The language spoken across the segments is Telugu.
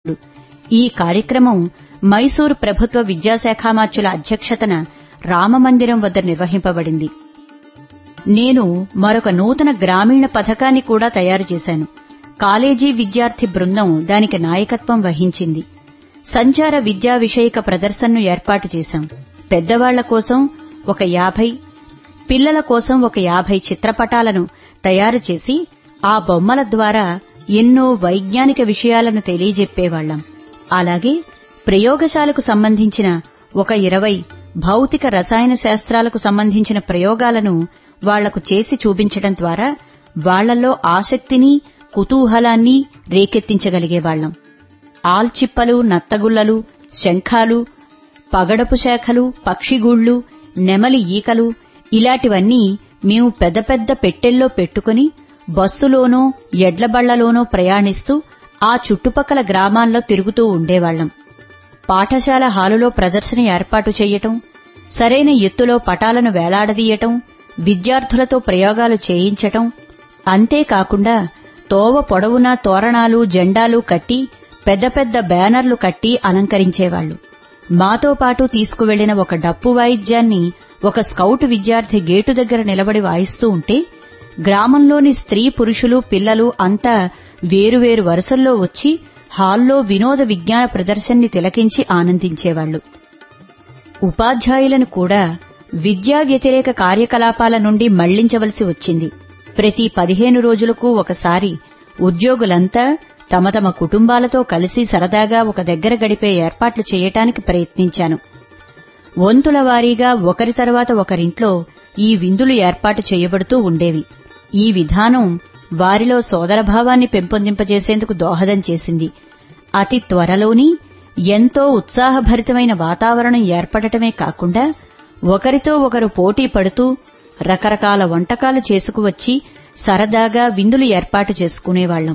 ఈ కార్యక్రమం మైసూరు ప్రభుత్వ విద్యాశాఖామాత్యుల అధ్యక్షతన రామమందిరం వద్ద నిర్వహింపబడింది నేను మరొక నూతన గ్రామీణ పథకాన్ని కూడా తయారు చేశాను కాలేజీ విద్యార్థి బృందం దానికి నాయకత్వం వహించింది సంచార విద్యా విషయక ప్రదర్శనను ఏర్పాటు చేశాం పెద్దవాళ్ల కోసం ఒక యాభై పిల్లల కోసం ఒక యాభై చిత్రపటాలను తయారు చేసి ఆ బొమ్మల ద్వారా ఎన్నో వైజ్ఞానిక విషయాలను తెలియజెప్పేవాళ్లం అలాగే ప్రయోగశాలకు సంబంధించిన ఒక ఇరవై భౌతిక రసాయన శాస్త్రాలకు సంబంధించిన ప్రయోగాలను వాళ్లకు చేసి చూపించడం ద్వారా వాళ్లలో ఆసక్తిని కుతూహలాన్ని రేకెత్తించగలిగేవాళ్లం ఆల్చిప్పలు నత్తగుల్లలు శంఖాలు పగడపు శాఖలు పక్షిగూళ్లు నెమలి ఈకలు ఇలాంటివన్నీ మేము పెద్ద పెద్ద పెట్టెల్లో పెట్టుకుని బస్సులోనో ఎడ్లబళ్లలోనో ప్రయాణిస్తూ ఆ చుట్టుపక్కల గ్రామాల్లో తిరుగుతూ ఉండేవాళ్లం పాఠశాల హాలులో ప్రదర్శన ఏర్పాటు చెయ్యటం సరైన ఎత్తులో పటాలను వేలాడదీయటం విద్యార్థులతో ప్రయోగాలు చేయించటం అంతేకాకుండా తోవ పొడవునా తోరణాలు జెండాలు కట్టి పెద్ద పెద్ద బ్యానర్లు కట్టి అలంకరించేవాళ్లు మాతో పాటు తీసుకువెళ్లిన ఒక డప్పు వాయిద్యాన్ని ఒక స్కౌట్ విద్యార్థి గేటు దగ్గర నిలబడి వాయిస్తూ ఉంటే గ్రామంలోని స్త్రీ పురుషులు పిల్లలు అంతా వేరువేరు వరుసల్లో వచ్చి హాల్లో వినోద విజ్ఞాన ప్రదర్శనని తిలకించి ఆనందించేవాళ్లు ఉపాధ్యాయులను కూడా విద్యా వ్యతిరేక కార్యకలాపాల నుండి మళ్లించవలసి వచ్చింది ప్రతి పదిహేను రోజులకు ఒకసారి ఉద్యోగులంతా తమ తమ కుటుంబాలతో కలిసి సరదాగా ఒక దగ్గర గడిపే ఏర్పాట్లు చేయటానికి ప్రయత్నించాను వంతుల వారీగా ఒకరి తర్వాత ఒకరింట్లో ఈ విందులు ఏర్పాటు చేయబడుతూ ఉండేవి ఈ విధానం వారిలో సోదరభావాన్ని పెంపొందింపజేసేందుకు దోహదం చేసింది అతి త్వరలోని ఎంతో ఉత్సాహభరితమైన వాతావరణం ఏర్పడటమే కాకుండా ఒకరితో ఒకరు పోటీ పడుతూ రకరకాల వంటకాలు చేసుకువచ్చి సరదాగా విందులు ఏర్పాటు చేసుకునేవాళ్లం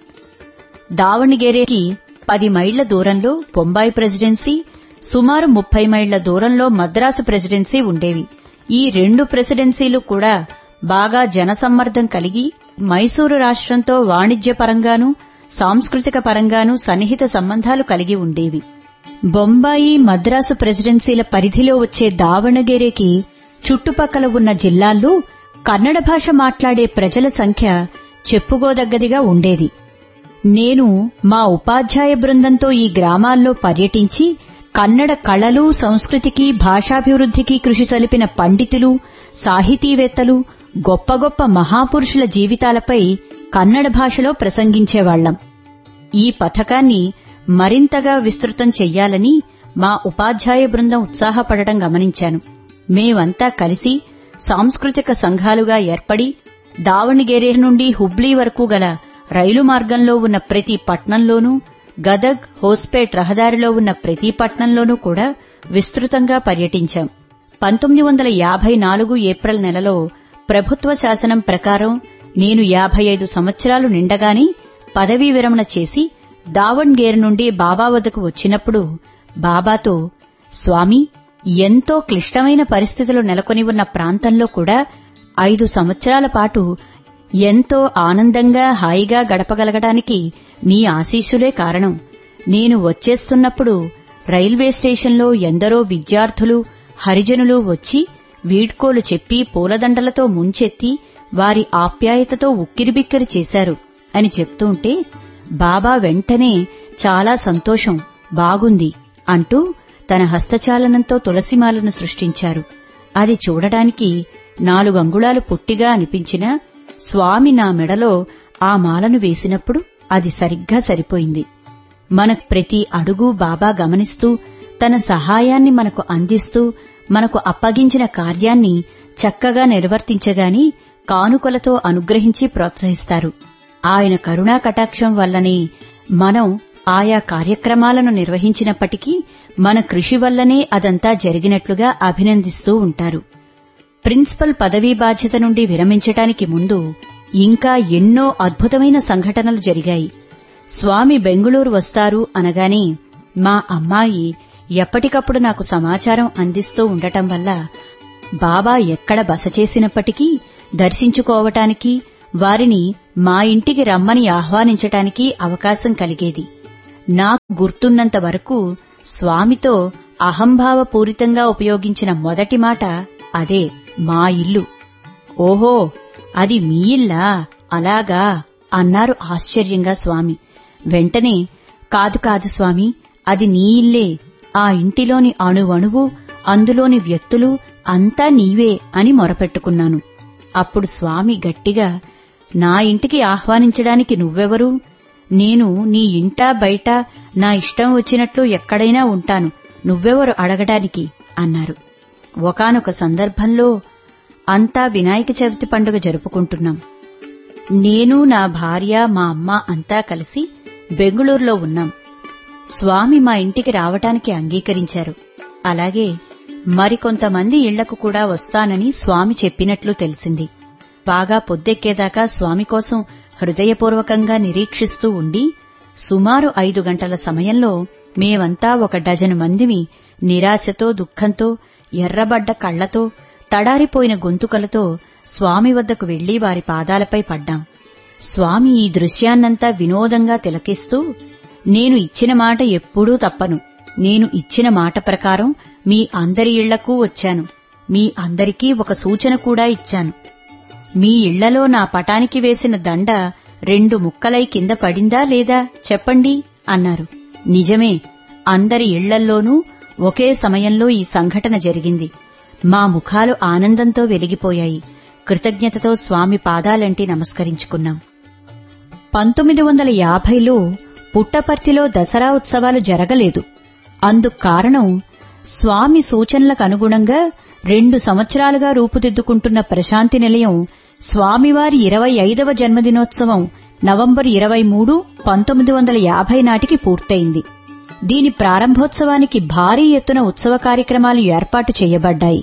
దావణిగేరేకి పది మైళ్ల దూరంలో బొంబాయి ప్రెసిడెన్సీ సుమారు ముప్పై మైళ్ల దూరంలో మద్రాసు ప్రెసిడెన్సీ ఉండేవి ఈ రెండు ప్రెసిడెన్సీలు కూడా బాగా జనసమ్మర్దం కలిగి మైసూరు రాష్ట్రంతో వాణిజ్యపరంగానూ సాంస్కృతిక పరంగానూ సన్నిహిత సంబంధాలు కలిగి ఉండేవి బొంబాయి మద్రాసు ప్రెసిడెన్సీల పరిధిలో వచ్చే దావణగెరేకి చుట్టుపక్కల ఉన్న జిల్లాల్లో కన్నడ భాష మాట్లాడే ప్రజల సంఖ్య చెప్పుకోదగ్గదిగా ఉండేది నేను మా ఉపాధ్యాయ బృందంతో ఈ గ్రామాల్లో పర్యటించి కన్నడ కళలు సంస్కృతికి భాషాభివృద్ధికి కృషి సలిపిన పండితులు సాహితీవేత్తలు గొప్ప గొప్ప మహాపురుషుల జీవితాలపై కన్నడ భాషలో ప్రసంగించేవాళ్లం ఈ పథకాన్ని మరింతగా విస్తృతం చెయ్యాలని మా ఉపాధ్యాయ బృందం ఉత్సాహపడటం గమనించాను మేమంతా కలిసి సాంస్కృతిక సంఘాలుగా ఏర్పడి దావణిగేరే నుండి హుబ్లీ వరకు గల రైలు మార్గంలో ఉన్న ప్రతి పట్నంలోనూ గదగ్ హోస్పేట్ రహదారిలో ఉన్న ప్రతి పట్నంలోనూ కూడా విస్తృతంగా పర్యటించాం పంతొమ్మిది వందల యాభై నాలుగు ఏప్రిల్ నెలలో ప్రభుత్వ శాసనం ప్రకారం నేను యాభై ఐదు సంవత్సరాలు నిండగానే పదవీ విరమణ చేసి దావణ్గేర్ నుండి బాబా వద్దకు వచ్చినప్పుడు బాబాతో స్వామి ఎంతో క్లిష్టమైన పరిస్థితులు నెలకొని ఉన్న ప్రాంతంలో కూడా ఐదు సంవత్సరాల పాటు ఎంతో ఆనందంగా హాయిగా గడపగలగడానికి మీ ఆశీస్సులే కారణం నేను వచ్చేస్తున్నప్పుడు రైల్వే స్టేషన్లో ఎందరో విద్యార్థులు హరిజనులు వచ్చి వీడ్కోలు చెప్పి పూలదండలతో ముంచెత్తి వారి ఆప్యాయతతో ఉక్కిరిబిక్కిరి చేశారు అని చెప్తుంటే బాబా వెంటనే చాలా సంతోషం బాగుంది అంటూ తన హస్తచాలనంతో తులసిమాలను సృష్టించారు అది చూడడానికి నాలుగు అంగుళాలు పొట్టిగా అనిపించినా స్వామి నా మెడలో ఆ మాలను వేసినప్పుడు అది సరిగ్గా సరిపోయింది మన ప్రతి అడుగు బాబా గమనిస్తూ తన సహాయాన్ని మనకు అందిస్తూ మనకు అప్పగించిన కార్యాన్ని చక్కగా నిర్వర్తించగాని కానుకలతో అనుగ్రహించి ప్రోత్సహిస్తారు ఆయన కరుణా కటాక్షం వల్లనే మనం ఆయా కార్యక్రమాలను నిర్వహించినప్పటికీ మన కృషి వల్లనే అదంతా జరిగినట్లుగా అభినందిస్తూ ఉంటారు ప్రిన్సిపల్ పదవీ బాధ్యత నుండి విరమించటానికి ముందు ఇంకా ఎన్నో అద్భుతమైన సంఘటనలు జరిగాయి స్వామి బెంగుళూరు వస్తారు అనగానే మా అమ్మాయి ఎప్పటికప్పుడు నాకు సమాచారం అందిస్తూ ఉండటం వల్ల బాబా ఎక్కడ బస చేసినప్పటికీ దర్శించుకోవటానికి వారిని మా ఇంటికి రమ్మని ఆహ్వానించటానికి అవకాశం కలిగేది నాకు గుర్తున్నంత వరకు స్వామితో అహంభావపూరితంగా ఉపయోగించిన మొదటి మాట అదే మా ఇల్లు ఓహో అది మీ ఇల్లా అలాగా అన్నారు ఆశ్చర్యంగా స్వామి వెంటనే కాదు కాదు స్వామి అది నీ ఇల్లే ఆ ఇంటిలోని అణువణువు అందులోని వ్యక్తులు అంతా నీవే అని మొరపెట్టుకున్నాను అప్పుడు స్వామి గట్టిగా నా ఇంటికి ఆహ్వానించడానికి నువ్వెవరు నేను నీ ఇంటా బయట నా ఇష్టం వచ్చినట్లు ఎక్కడైనా ఉంటాను నువ్వెవరు అడగడానికి అన్నారు ఒకానొక సందర్భంలో అంతా వినాయక చవితి పండుగ జరుపుకుంటున్నాం నేను నా భార్య మా అమ్మ అంతా కలిసి బెంగుళూరులో ఉన్నాం స్వామి మా ఇంటికి రావటానికి అంగీకరించారు అలాగే మరికొంతమంది ఇళ్లకు కూడా వస్తానని స్వామి చెప్పినట్లు తెలిసింది బాగా పొద్దెక్కేదాకా స్వామి కోసం హృదయపూర్వకంగా నిరీక్షిస్తూ ఉండి సుమారు ఐదు గంటల సమయంలో మేమంతా ఒక డజను మందిమి నిరాశతో దుఃఖంతో ఎర్రబడ్డ కళ్లతో తడారిపోయిన గొంతుకలతో స్వామి వద్దకు వెళ్లి వారి పాదాలపై పడ్డాం స్వామి ఈ దృశ్యాన్నంతా వినోదంగా తిలకిస్తూ నేను ఇచ్చిన మాట ఎప్పుడూ తప్పను నేను ఇచ్చిన మాట ప్రకారం మీ అందరి ఇళ్లకూ వచ్చాను మీ అందరికీ ఒక సూచన కూడా ఇచ్చాను మీ ఇళ్లలో నా పటానికి వేసిన దండ రెండు ముక్కలై కింద పడిందా లేదా చెప్పండి అన్నారు నిజమే అందరి ఇళ్లల్లోనూ ఒకే సమయంలో ఈ సంఘటన జరిగింది మా ముఖాలు ఆనందంతో వెలిగిపోయాయి కృతజ్ఞతతో స్వామి పాదాలంటి నమస్కరించుకున్నాం పంతొమ్మిది వందల యాభైలో పుట్టపర్తిలో దసరా ఉత్సవాలు జరగలేదు అందుకు కారణం స్వామి సూచనలకు అనుగుణంగా రెండు సంవత్సరాలుగా రూపుదిద్దుకుంటున్న ప్రశాంతి నిలయం స్వామివారి ఇరవై ఐదవ జన్మదినోత్సవం నవంబర్ ఇరవై మూడు పంతొమ్మిది వందల యాభై నాటికి పూర్తయింది దీని ప్రారంభోత్సవానికి భారీ ఎత్తున ఉత్సవ కార్యక్రమాలు ఏర్పాటు చేయబడ్డాయి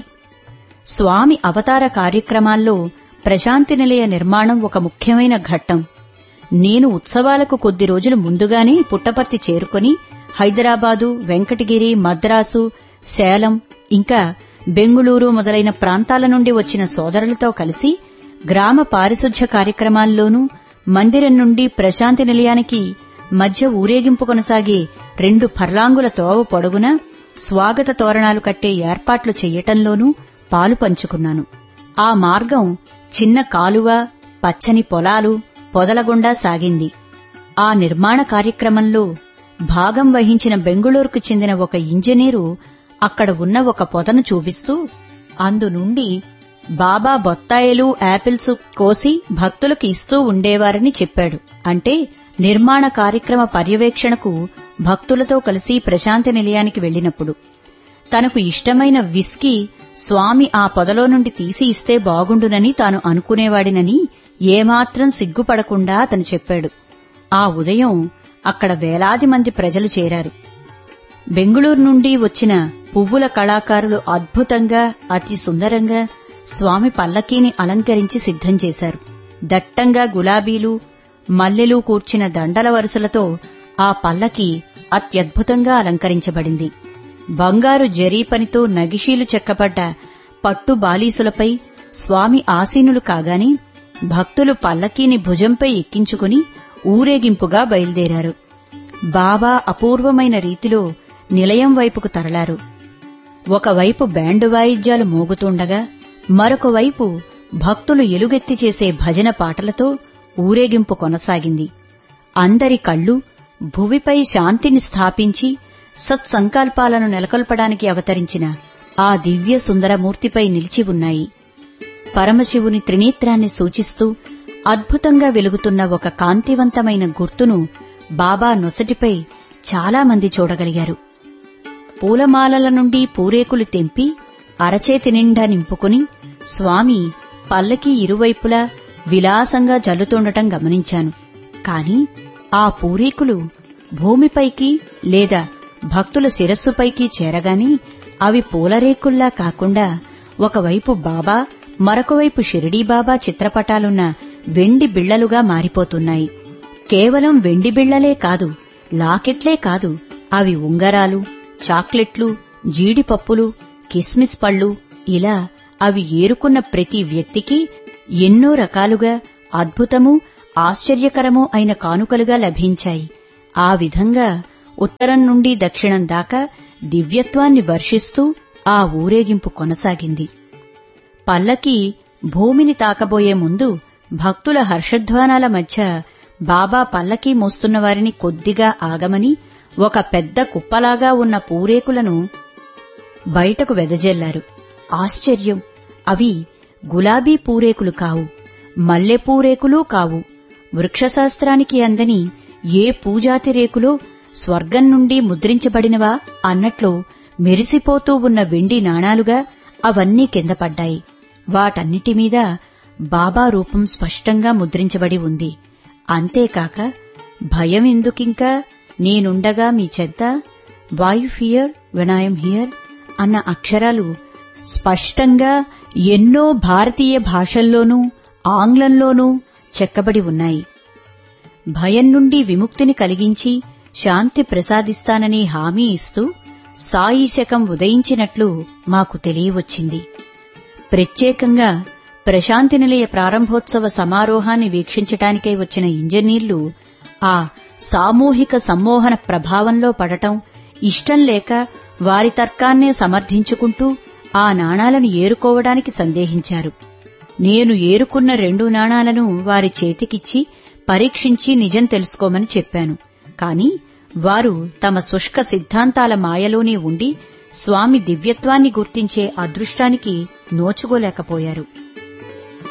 స్వామి అవతార కార్యక్రమాల్లో ప్రశాంతి నిలయ నిర్మాణం ఒక ముఖ్యమైన ఘట్టం నేను ఉత్సవాలకు కొద్ది రోజులు ముందుగానే పుట్టపర్తి చేరుకొని హైదరాబాదు వెంకటగిరి మద్రాసు సేలం ఇంకా బెంగుళూరు మొదలైన ప్రాంతాల నుండి వచ్చిన సోదరులతో కలిసి గ్రామ పారిశుధ్య కార్యక్రమాల్లోనూ మందిరం నుండి ప్రశాంతి నిలయానికి మధ్య ఊరేగింపు కొనసాగే రెండు ఫర్లాంగుల తోవ పొడవున స్వాగత తోరణాలు కట్టే ఏర్పాట్లు చెయ్యటంలోనూ పాలు పంచుకున్నాను ఆ మార్గం చిన్న కాలువ పచ్చని పొలాలు పొదలగుండా సాగింది ఆ నిర్మాణ కార్యక్రమంలో భాగం వహించిన బెంగుళూరుకు చెందిన ఒక ఇంజనీరు అక్కడ ఉన్న ఒక పొదను చూపిస్తూ అందు నుండి బాబా బొత్తాయిలు యాపిల్స్ కోసి భక్తులకు ఇస్తూ ఉండేవారని చెప్పాడు అంటే నిర్మాణ కార్యక్రమ పర్యవేక్షణకు భక్తులతో కలిసి ప్రశాంతి నిలయానికి వెళ్లినప్పుడు తనకు ఇష్టమైన విస్కీ స్వామి ఆ పొదలో నుండి తీసి ఇస్తే బాగుండునని తాను అనుకునేవాడినని ఏమాత్రం సిగ్గుపడకుండా అతను చెప్పాడు ఆ ఉదయం అక్కడ వేలాది మంది ప్రజలు చేరారు బెంగుళూరు నుండి వచ్చిన పువ్వుల కళాకారులు అద్భుతంగా అతి సుందరంగా స్వామి పల్లకీని అలంకరించి సిద్ధం చేశారు దట్టంగా గులాబీలు మల్లెలు కూర్చిన దండల వరుసలతో ఆ పల్లకి అత్యద్భుతంగా అలంకరించబడింది బంగారు జరీ పనితో నగిషీలు చెక్కబడ్డ పట్టు బాలీసులపై స్వామి ఆసీనులు కాగానే భక్తులు పల్లకీని భుజంపై ఎక్కించుకుని ఊరేగింపుగా బయలుదేరారు బాబా అపూర్వమైన రీతిలో నిలయం వైపుకు తరలారు ఒకవైపు బ్యాండు వాయిద్యాలు మోగుతుండగా మరొక వైపు భక్తులు ఎలుగెత్తి చేసే భజన పాటలతో ఊరేగింపు కొనసాగింది అందరి కళ్ళు భువిపై శాంతిని స్థాపించి సత్సంకల్పాలను నెలకొల్పడానికి అవతరించిన ఆ దివ్య సుందరమూర్తిపై నిలిచి ఉన్నాయి పరమశివుని త్రినేత్రాన్ని సూచిస్తూ అద్భుతంగా వెలుగుతున్న ఒక కాంతివంతమైన గుర్తును బాబా నొసటిపై చాలామంది చూడగలిగారు పూలమాలల నుండి పూరేకులు తెంపి అరచేతి నిండా నింపుకుని స్వామి పల్లకి ఇరువైపులా విలాసంగా జల్లుతుండటం గమనించాను కాని ఆ పూరేకులు భూమిపైకి లేదా భక్తుల శిరస్సుపైకి చేరగాని అవి పూలరేకుల్లా కాకుండా ఒకవైపు బాబా మరొకవైపు షిరిడీబాబా చిత్రపటాలున్న వెండి బిళ్లలుగా మారిపోతున్నాయి కేవలం వెండి బిళ్లలే కాదు లాకెట్లే కాదు అవి ఉంగరాలు చాక్లెట్లు జీడిపప్పులు కిస్మిస్ పళ్ళు ఇలా అవి ఏరుకున్న ప్రతి వ్యక్తికి ఎన్నో రకాలుగా అద్భుతము ఆశ్చర్యకరము అయిన కానుకలుగా లభించాయి ఆ విధంగా ఉత్తరం నుండి దక్షిణం దాకా దివ్యత్వాన్ని వర్షిస్తూ ఆ ఊరేగింపు కొనసాగింది పల్లకి భూమిని తాకబోయే ముందు భక్తుల హర్షధ్వానాల మధ్య బాబా పల్లకీ మోస్తున్న వారిని కొద్దిగా ఆగమని ఒక పెద్ద కుప్పలాగా ఉన్న పూరేకులను బయటకు వెదజల్లారు ఆశ్చర్యం అవి గులాబీ పూరేకులు కావు మల్లె పూరేకులు కావు వృక్షశాస్త్రానికి అందని ఏ పూజాతి రేకులో స్వర్గం నుండి ముద్రించబడినవా అన్నట్లు మెరిసిపోతూ ఉన్న వెండి నాణాలుగా అవన్నీ కింద పడ్డాయి వాటన్నిటి మీద బాబా రూపం స్పష్టంగా ముద్రించబడి ఉంది అంతేకాక భయం ఎందుకింకా నేనుండగా మీ చెద్ద why fear when I'm here అన్న అక్షరాలు స్పష్టంగా ఎన్నో భారతీయ భాషల్లోనూ ఆంగ్లంలోనూ చెక్కబడి ఉన్నాయి భయం నుండి విముక్తిని కలిగించి శాంతి ప్రసాదిస్తానని హామీ ఇస్తూ సాయి శకం ఉదయించినట్లు మాకు తెలియవచ్చింది ప్రత్యేకంగా ప్రశాంతి నిలయ ప్రారంభోత్సవ సమారోహాన్ని వీక్షించటానికై వచ్చిన ఇంజనీర్లు ఆ సామూహిక సమ్మోహన ప్రభావంలో పడటం ఇష్టం లేక వారి తర్కాన్నే సమర్థించుకుంటూ ఆ నాణాలను ఏరుకోవడానికి సందేహించారు నేను ఏరుకున్న రెండు నాణాలను వారి చేతికిచ్చి పరీక్షించి నిజం తెలుసుకోమని చెప్పాను కాని వారు తమ శుష్క సిద్ధాంతాల మాయలోనే ఉండి స్వామి దివ్యత్వాన్ని గుర్తించే అదృష్టానికి నోచుకోలేకపోయారు